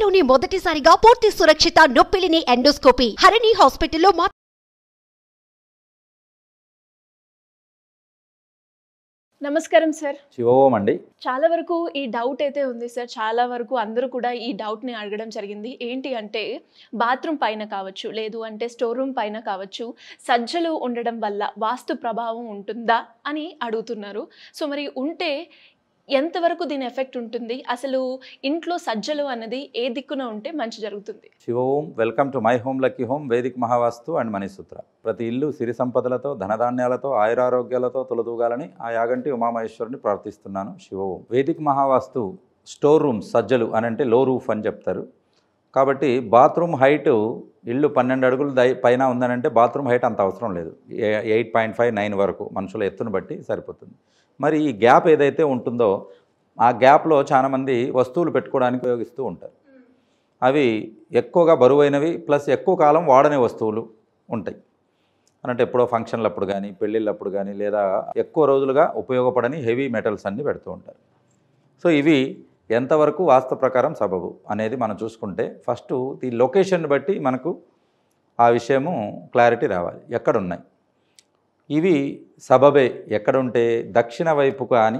ఏపీలోని మొదటిసారిగా పూర్తి సురక్షిత నొప్పిలిని ఎండోస్కోపీ హరిణి హాస్పిటల్లో మా నమస్కారం సార్ శివోం అండి చాలా వరకు ఈ డౌట్ అయితే ఉంది సార్ చాలా వరకు అందరూ కూడా ఈ డౌట్ని అడగడం జరిగింది ఏంటి అంటే బాత్రూమ్ పైన కావచ్చు లేదు అంటే స్టోర్ రూమ్ పైన కావచ్చు సజ్జలు ఉండడం వల్ల వాస్తు ప్రభావం ఉంటుందా అని అడుగుతున్నారు సో మరి ఉంటే ఎంతవరకు దీని ఎఫెక్ట్ ఉంటుంది అసలు ఇంట్లో సజ్జలు అన్నది ఏ దిక్కున ఉంటే మంచి జరుగుతుంది Shivom welcome to my home lucky home Vedic Mahavastu and Manisutra ప్రతి ఇల్లు సిరి సంపదలతో ధనధాన్యాలతో ఆయురారోగ్యాలతో తొలదూగాలని ఆ యాగంటి ఉమామహేశ్వరుని ప్రార్థిస్తున్నాను Shivom Vedic Mahavastu store rooms సజ్జలు అని అంటే లో రూఫ్ అని చెప్తారు కాబట్టి బాత్రూమ్ హైట్ ఇల్లు పన్నెండు అడుగులు దై పైన ఉందనంటే బాత్రూమ్ హైట్ అంత అవసరం లేదు ఎయిట్ పాయింట్ ఫైవ్ నైన్ వరకు మనుషుల ఎత్తును బట్టి సరిపోతుంది మరి ఈ గ్యాప్ ఏదైతే ఉంటుందో ఆ గ్యాప్లో చాలామంది వస్తువులు పెట్టుకోవడానికి ఉపయోగిస్తూ ఉంటారు అవి ఎక్కువగా బరువైనవి ప్లస్ ఎక్కువ కాలం వాడని వస్తువులు ఉంటాయి అంటే ఎప్పుడో ఫంక్షన్లప్పుడు కానీ పెళ్ళిళ్ళప్పుడు కానీ లేదా ఎక్కువ రోజులుగా ఉపయోగపడని హెవీ మెటల్స్ అన్నీ పెడుతూ ఉంటారు సో ఇవి ఎంతవరకు వాస్తు ప్రకారం సబబు అనేది మనం చూసుకుంటే ఫస్ట్ ఈ లొకేషన్ బట్టి మనకు ఆ విషయము క్లారిటీ రావాలి ఎక్కడున్నాయి ఇవి సబబే ఎక్కడుంటే దక్షిణ వైపు కానీ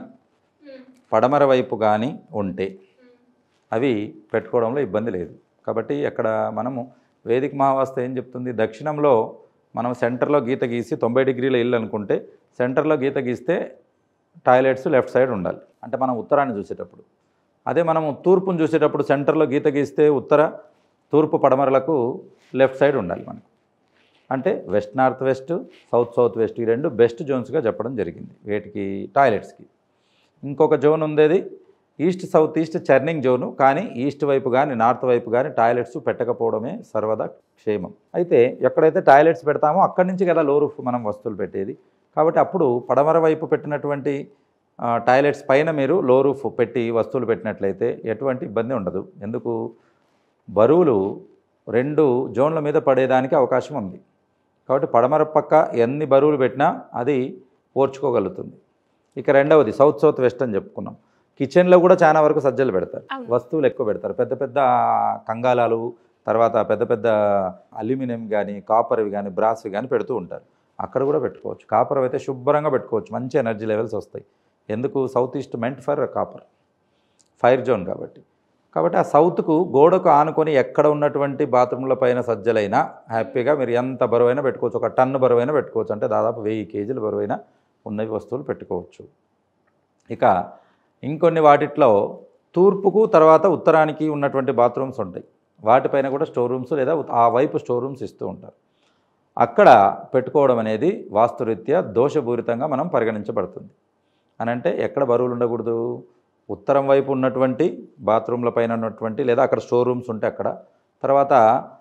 పడమర వైపు కానీ ఉంటే అవి పెట్టుకోవడంలో ఇబ్బంది లేదు కాబట్టి అక్కడ మనము వేదిక మహావాస్త ఏం చెప్తుంది దక్షిణంలో మనం సెంటర్లో గీత గీసి తొంభై డిగ్రీల ఇల్లు అనుకుంటే సెంటర్లో గీత గీస్తే టాయిలెట్స్ లెఫ్ట్ సైడ్ ఉండాలి అంటే మనం ఉత్తరాన్ని చూసేటప్పుడు అదే మనము తూర్పును చూసేటప్పుడు సెంటర్లో గీత గీస్తే ఉత్తర తూర్పు పడమరలకు లెఫ్ట్ సైడ్ ఉండాలి మనకు అంటే west north west south south west ఈ రెండు బెస్ట్ జోన్స్గా చెప్పడం జరిగింది వేటికి టాయిలెట్స్కి ఇంకొక జోన్ ఉండేది east south east churning zone కానీ ఈస్ట్ వైపు కానీ నార్త్ వైపు కానీ టాయిలెట్స్ పెట్టకపోవడమే సర్వదా క్షేమం అయితే ఎక్కడైతే టాయిలెట్స్ పెడతామో అక్కడి నుంచి కదా లో రూఫ్ మనం వస్తువులు పెట్టేది కాబట్టి అప్పుడు పడమర వైపు పెట్టినటువంటి ఆ, టాయిలెట్స్ పైన మీరు లో రూఫ్ పెట్టి వస్తువులు పెట్టినట్లయితే ఎటువంటి ఇబ్బంది ఉండదు ఎందుకు బరువులు రెండు జోన్ల మీద పడేదానికి అవకాశం ఉంది కాబట్టి పడమర పక్క ఎన్ని బరువులు పెట్టినా అది ఓర్చుకోగలుగుతుంది ఇక రెండవది సౌత్ సౌత్ వెస్ట్ అని చెప్పుకున్నాం కిచెన్లో కూడా చాలా వరకు సజ్జలు పెడతారు అవును. వస్తువులు ఎక్కువ పెడతారు పెద్ద పెద్ద కంగాలాలు తర్వాత పెద్ద పెద్ద అల్యూమినియం కానీ కాపర్వి కానీ బ్రాస్వి కానీ పెడుతూ ఉంటారు అక్కడ కూడా పెట్టుకోవచ్చు కాపర్ అయితే శుభ్రంగా పెట్టుకోవచ్చు మంచి ఎనర్జీ లెవెల్స్ వస్తాయి ఎందుకు సౌత్ ఈస్ట్ మెంట్ ఫర్ కాపర్ ఫైర్ జోన్ కాబట్టి కాబట్టి ఆ సౌత్కు గోడకు ఆనుకొని ఎక్కడ ఉన్నటువంటి బాత్రూంల పైన సజ్జలైనా హ్యాపీగా మీరు ఎంత బరువైనా పెట్టుకోవచ్చు ఒక టన్ను బరువైనా పెట్టుకోవచ్చు అంటే దాదాపు వెయ్యి కేజీల బరువైన ఉన్నవి వస్తువులు పెట్టుకోవచ్చు ఇక ఇంకొన్ని వాటిట్లో తూర్పుకు తర్వాత ఉత్తరానికి ఉన్నటువంటి బాత్రూమ్స్ ఉంటాయి వాటిపైన కూడా స్టోర్ రూమ్స్ లేదా ఆ వైపు స్టోర్ రూమ్స్ ఇస్తూ ఉంటారు అక్కడ పెట్టుకోవడం అనేది వాస్తురీత్యా దోషపూరితంగా మనం పరిగణించబడుతుంది అని అంటే ఎక్కడ బరువులు ఉండకూడదు ఉత్తరం వైపు ఉన్నటువంటి బాత్రూమ్ల పైన ఉన్నటువంటి లేదా అక్కడ స్టోర్ రూమ్స్ ఉంటే అక్కడ తర్వాత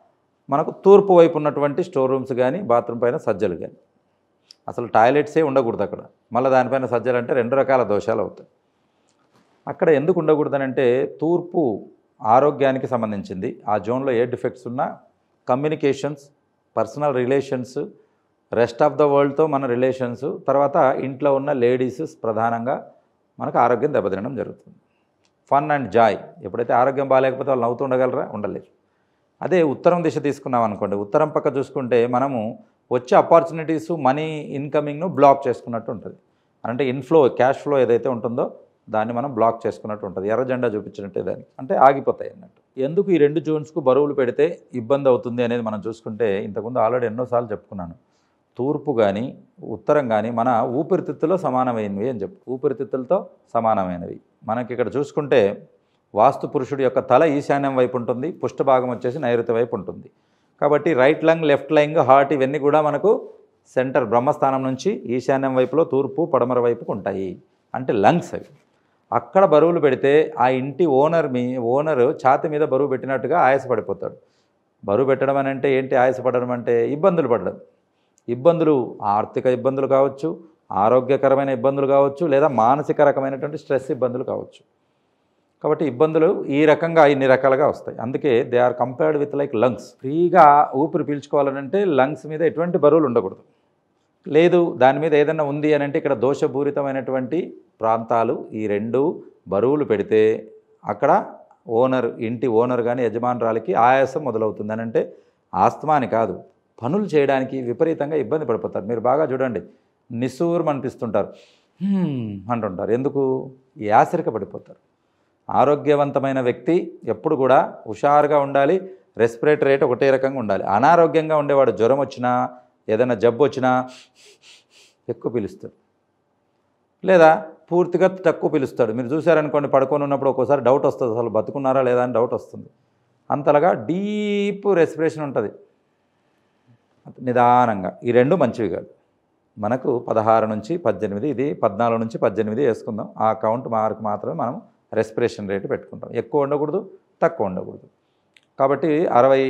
మనకు తూర్పు వైపు ఉన్నటువంటి స్టోర్ రూమ్స్ కానీ బాత్రూమ్ పైన సజ్జలు కానీ అసలు టాయిలెట్సే ఉండకూడదు అక్కడ మళ్ళీ దానిపైన సజ్జలు అంటే రెండు రకాల దోషాలు అవుతాయి అక్కడ ఎందుకు ఉండకూడదనంటే తూర్పు ఆరోగ్యానికి సంబంధించింది ఆ జోన్లో ఏ డిఫెక్ట్స్ ఉన్నా communications personal relations rest of the వరల్డ్తో మన రిలేషన్స్ తర్వాత ఇంట్లో ఉన్న లేడీస్ ప్రధానంగా మనకు ఆరోగ్యం దెబ్బతినడం జరుగుతుంది ఫన్ అండ్ జాయ్ ఎప్పుడైతే ఆరోగ్యం బాగాలేకపోతే వాళ్ళు నవ్వుతూ ఉండగలరా ఉండలేరు అదే ఉత్తరం దిశ తీసుకున్నాం అనుకోండి ఉత్తరం పక్క చూసుకుంటే మనము వచ్చే అపార్చునిటీస్ మనీ ఇన్కమింగ్ను బ్లాక్ చేసుకున్నట్టు ఉంటుంది అంటే ఇన్ఫ్లో క్యాష్ ఫ్లో ఏదైతే ఉంటుందో దాన్ని మనం బ్లాక్ చేసుకున్నట్టు ఉంటుంది ఎర్ర జెండా చూపించినట్టే దానికి అంటే ఆగిపోతాయి అన్నట్టు ఎందుకు ఈ రెండు జోన్స్కు బరువులు పెడితే ఇబ్బంది అవుతుంది అనేది మనం చూసుకుంటే ఇంతకుముందు ఆల్రెడీ ఎన్నోసార్లు చెప్పుకున్నాను తూర్పు కానీ ఉత్తరం కానీ మన ఊపిరితిత్తులో సమానమైనవి అని చెప్పు ఊపిరితిత్తులతో సమానమైనవి మనకి ఇక్కడ చూసుకుంటే వాస్తు పురుషుడి యొక్క తల ఈశాన్యం వైపు ఉంటుంది పుష్టభాగం వచ్చేసి నైరుతి వైపు ఉంటుంది కాబట్టి right lung left lung heart ఇవన్నీ కూడా మనకు సెంటర్ బ్రహ్మస్థానం నుంచి ఈశాన్యం వైపులో తూర్పు పడమర వైపుకు ఉంటాయి అంటే లంగ్స్ అవి అక్కడ బరువులు పెడితే ఆ ఇంటి ఓనర్ మీ ఓనర్ ఛాతి మీద బరువు పెట్టినట్టుగా ఆయాసపడిపోతాడు బరువు పెట్టడం అని అంటే ఏంటి ఆయాసపడడం అంటే ఇబ్బందులు పడడం ఇబ్బందులు ఆర్థిక ఇబ్బందులు కావచ్చు ఆరోగ్యకరమైన ఇబ్బందులు కావచ్చు లేదా మానసిక రకమైనటువంటి స్ట్రెస్ ఇబ్బందులు కావచ్చు కాబట్టి ఇబ్బందులు ఈ రకంగా ఇన్ని రకాలుగా వస్తాయి అందుకే they are compared with like lungs ఫ్రీగా ఊపిరి పీల్చుకోవాలనంటే లంగ్స్ మీద ఎటువంటి బరువులు ఉండకూడదు లేదు దాని మీద ఏదైనా ఉంది అని అంటే ఇక్కడ దోషపూరితమైనటువంటి ప్రాంతాలు ఈ రెండు బరువులు పెడితే అక్కడ ఓనర్ ఇంటి ఓనర్ కానీ యజమానురాలికి ఆయాసం మొదలవుతుంది అని అంటే ఆస్తమా అని కాదు పనులు చేయడానికి విపరీతంగా ఇబ్బంది పడిపోతారు మీరు బాగా చూడండి నిస్సూరం అనిపిస్తుంటారు "హ్మ్" అంటుంటారు ఎందుకు యాసరిక పడిపోతారు ఆరోగ్యవంతమైన వ్యక్తి ఎప్పుడు కూడా హుషారుగా ఉండాలి రెస్పిరేటరీ రేట్ ఒకటే రకంగా ఉండాలి అనారోగ్యంగా ఉండేవాడు జ్వరం వచ్చినా ఏదైనా జబ్బు వచ్చినా ఎక్కువ పిలుస్తాడు లేదా పూర్తిగా తక్కువ పిలుస్తాడు మీరు చూసారనుకోండి పడుకొని ఉన్నప్పుడు ఒక్కోసారి డౌట్ వస్తుంది అసలు బతుకున్నారా లేదా అని డౌట్ వస్తుంది అంతలాగా డీప్ రెస్పిరేషన్ ఉంటుంది నిదానంగా ఈ రెండు మంచివి కాదు మనకు పదహారు నుంచి పద్దెనిమిది ఇది పద్నాలుగు నుంచి పద్దెనిమిది వేసుకుందాం ఆ కౌంట్ మార్క్ మాత్రమే మనం రెస్పిరేషన్ రేటు పెట్టుకుంటాం ఎక్కువ ఉండకూడదు తక్కువ ఉండకూడదు కాబట్టి అరవై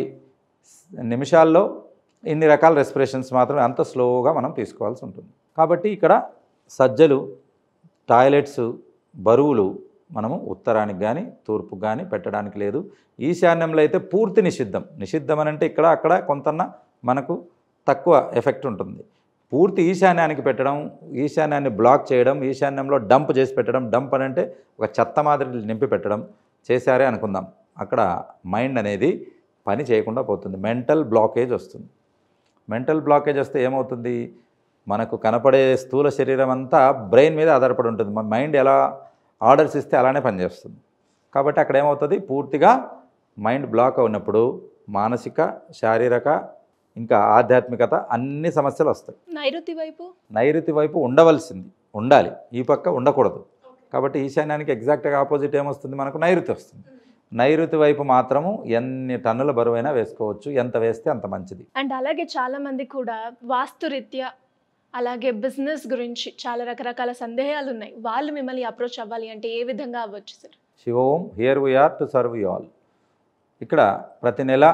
నిమిషాల్లో ఇన్ని రకాల రెస్పిరేషన్స్ మాత్రమే అంత స్లోగా మనం తీసుకోవాల్సి ఉంటుంది కాబట్టి ఇక్కడ సజ్జలు టాయిలెట్స్ బరువులు మనము ఉత్తరానికి కానీ తూర్పుకు కానీ పెట్టడానికి లేదు ఈశాన్యంలో అయితే పూర్తి నిషిద్ధం నిషిద్ధం అని అంటే ఇక్కడ అక్కడ కొంతన్న మనకు తక్కువ ఎఫెక్ట్ ఉంటుంది పూర్తి ఈశాన్యానికి పెట్టడం ఈశాన్యాన్ని బ్లాక్ చేయడం ఈశాన్యంలో డంప్ చేసి పెట్టడం డంప్ అని అంటే ఒక చెత్త మాదిరి నింపి పెట్టడం చేశారే అనుకుందాం అక్కడ మైండ్ అనేది పని చేయకుండా పోతుంది మెంటల్ బ్లాకేజ్ వస్తుంది మెంటల్ బ్లాకేజ్ వస్తే ఏమవుతుంది మనకు కనపడే స్థూల శరీరం అంతా బ్రెయిన్ మీద ఆధారపడి ఉంటుంది మన మైండ్ ఎలా ఆర్డర్స్ ఇస్తే అలానే పనిచేస్తుంది కాబట్టి అక్కడ ఏమవుతుంది పూర్తిగా మైండ్ బ్లాక్ అయినప్పుడు మానసిక శారీరక ఇంకా ఆధ్యాత్మికత అన్ని సమస్యలు వస్తాయి నైరుతి వైపు నైరుతి వైపు ఉండవలసింది ఉండాలి ఈ పక్క ఉండకూడదు కాబట్టి ఈశాన్యానికి ఎగ్జాక్ట్గా ఆపోజిట్ ఏమొస్తుంది మనకు నైరుతి వస్తుంది నైరుతి వైపు మాత్రము ఎన్ని టన్నుల బరువైనా వేసుకోవచ్చు ఎంత వేస్తే అంత మంచిది అండ్ అలాగే చాలా మంది కూడా వాస్తురీత్యా అలాగే బిజినెస్ గురించి చాలా రకరకాల సందేహాలు ఉన్నాయి వాళ్ళు మిమ్మల్ని అప్రోచ్ అవ్వాలి అంటే ఏ విధంగా అవ్వచ్చు sir Shivom here we are to serve you all ఇక్కడ ప్రతి నెల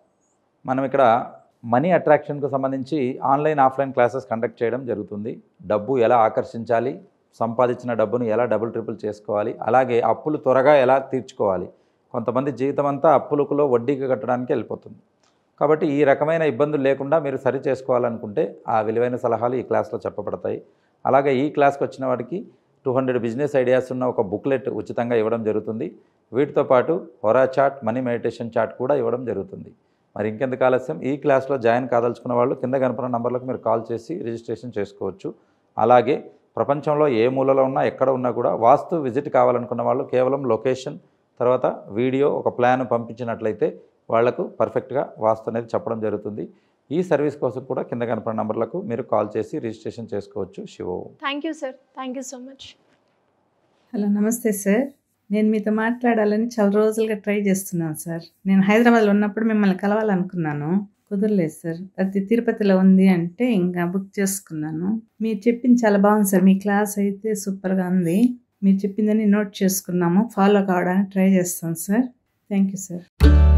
మనం ఇక్కడ మనీ అట్రాక్షన్కు సంబంధించి ఆన్లైన్ ఆఫ్లైన్ క్లాసెస్ కండక్ట్ చేయడం జరుగుతుంది డబ్బు ఎలా ఆకర్షించాలి సంపాదించిన డబ్బును ఎలా డబుల్ ట్రిపుల్ చేసుకోవాలి అలాగే అప్పులు త్వరగా ఎలా తీర్చుకోవాలి కొంతమంది జీవితం అంతా అప్పులకులో వడ్డీకి కట్టడానికి వెళ్ళిపోతుంది కాబట్టి ఈ రకమైన ఇబ్బందులు లేకుండా మీరు సరి చేసుకోవాలనుకుంటే ఆ విలువైన సలహాలు ఈ క్లాస్లో చెప్పబడతాయి అలాగే ఈ క్లాస్కి వచ్చిన వాడికి టూ హండ్రెడ్ బిజినెస్ ఐడియాస్ ఉన్న ఒక బుక్లెట్ ఉచితంగా ఇవ్వడం జరుగుతుంది వీటితో పాటు హొరా చాట్ మనీ మెడిటేషన్ చాట్ కూడా ఇవ్వడం జరుగుతుంది మరి ఇంకెందుకు ఆలస్యం ఈ క్లాస్లో జాయిన్ కాదలుచుకున్న వాళ్ళు కింద కనపడిన నంబర్లకు మీరు కాల్ చేసి రిజిస్ట్రేషన్ చేసుకోవచ్చు అలాగే ప్రపంచంలో ఏ మూలలో ఉన్నా ఎక్కడ ఉన్నా కూడా వాస్తు విజిట్ కావాలనుకున్న వాళ్ళు కేవలం లొకేషన్ తర్వాత వీడియో ఒక ప్లాన్ పంపించినట్లయితే వాళ్లకు పర్ఫెక్ట్గా వాస్తు అనేది చెప్పడం జరుగుతుంది ఈ సర్వీస్ కోసం కూడా కింద కనపడిన నంబర్లకు మీరు కాల్ చేసి రిజిస్ట్రేషన్ చేసుకోవచ్చు Shivo thank you sir thank you so much hello నమస్తే సార్ నేను మీతో మాట్లాడాలని చాలా రోజులుగా ట్రై చేస్తున్నాను సార్ నేను హైదరాబాద్లో ఉన్నప్పుడు మిమ్మల్ని కలవాలనుకున్నాను కుదరలేదు సార్ అది తిరుపతిలో ఉంది అంటే ఇంకా బుక్ చేసుకున్నాను మీరు చెప్పింది చాలా బాగుంది సార్ మీ క్లాస్ అయితే సూపర్గా ఉంది మీరు చెప్పిందని నోట్ చేసుకున్నాము ఫాలో కావడానికి ట్రై చేస్తాం సార్ థ్యాంక్ యూ సార్